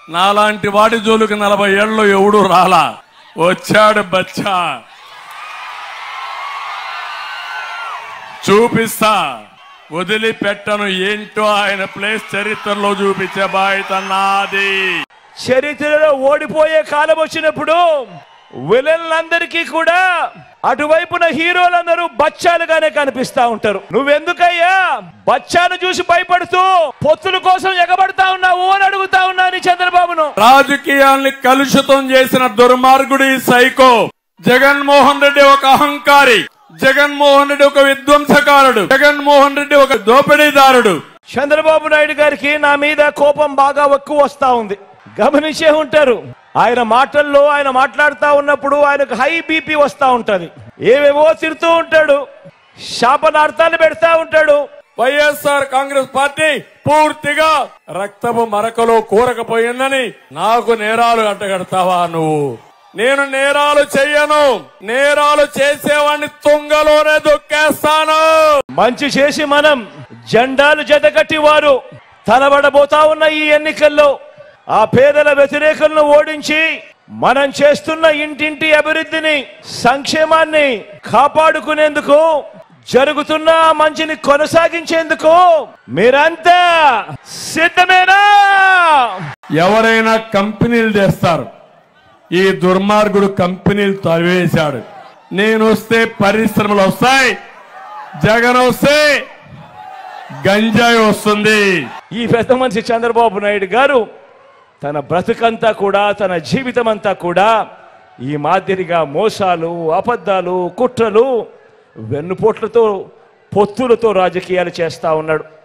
నాలాంటి వాడి జోలికి నలభై ఏళ్ళు ఎవడు రాలా వచ్చాడు బచ్చా చూపిస్తా వదిలిపెట్టను ఏంటో ఆయన ప్లేస్ చరిత్రలో చూపించే బాధ్యత నాది చరిత్రలో ఓడిపోయే కాలం వచ్చినప్పుడు విలన్లందరికీ కూడా అటువైపున హీరోలందరూ బచ్చాలుగానే కనిపిస్తా ఉంటారు నువ్వెందుకయ్యా బచ్చాను చూసి భయపడుతూ పొత్తుల కోసం ఎగబడతా ఉన్నావు అని అడుగుతా ఉన్నాను చంద్రబాబును రాజకీయాల్ని కలుషితం చేసిన దుర్మార్గుడు ఈ సైకో జగన్మోహన్ రెడ్డి ఒక అహంకారి జగన్మోహన్ రెడ్డి ఒక విధ్వంసకారుడు జగన్మోహన్ రెడ్డి ఒక దోపిడీదారుడు చంద్రబాబు నాయుడు గారికి నా మీద కోపం బాగా ఎక్కువ వస్తా ఉంది గమనించే ఉంటారు ఆయన మాటల్లో ఆయన మాట్లాడుతా ఉన్నప్పుడు ఆయనకు హై బీపీ వస్తా ఉంటది ఏవేవో తిడుతూ ఉంటాడు శాపనార్థాలు పెడతా ఉంటాడు వైఎస్ఆర్ కాంగ్రెస్ పార్టీ పూర్తిగా రక్తపు మరకలో కూరకపోయిందని నాకు నేరాలు అంటగడతావా నువ్వు నేను నేరాలు చెయ్యను నేరాలు చేసేవాడిని తుంగలోనే దొక్కేస్తాను మంచి చేసి మనం జెండాలు జతకట్టి వారు తలబడబోతా ఉన్న ఈ ఎన్నికల్లో ఆ పేదల వ్యతిరేకులను ఓడించి మనం చేస్తున్న ఇంటింటి అభివృద్ధిని సంక్షేమాన్ని కాపాడుకునేందుకు జరుగుతున్న ఆ మంచిని కొనసాగించేందుకు మీరంతా సిద్ధమేనా ఎవరైనా కంపెనీలు తెస్తారు ఈ దుర్మార్గుడు కంపెనీలు తరివేశాడు నేను వస్తే పరిశ్రమలు వస్తాయి జగన్ వస్తే గంజాయి వస్తుంది ఈ పెద్ద మనిషి చంద్రబాబు నాయుడు గారు తన బ్రతుకంతా కూడా తన జీవితం అంతా కూడా ఈ మాదిరిగా మోసాలు అబద్ధాలు కుట్రలు వెన్నుపోట్లతో పొత్తులతో రాజకీయాలు చేస్తా ఉన్నాడు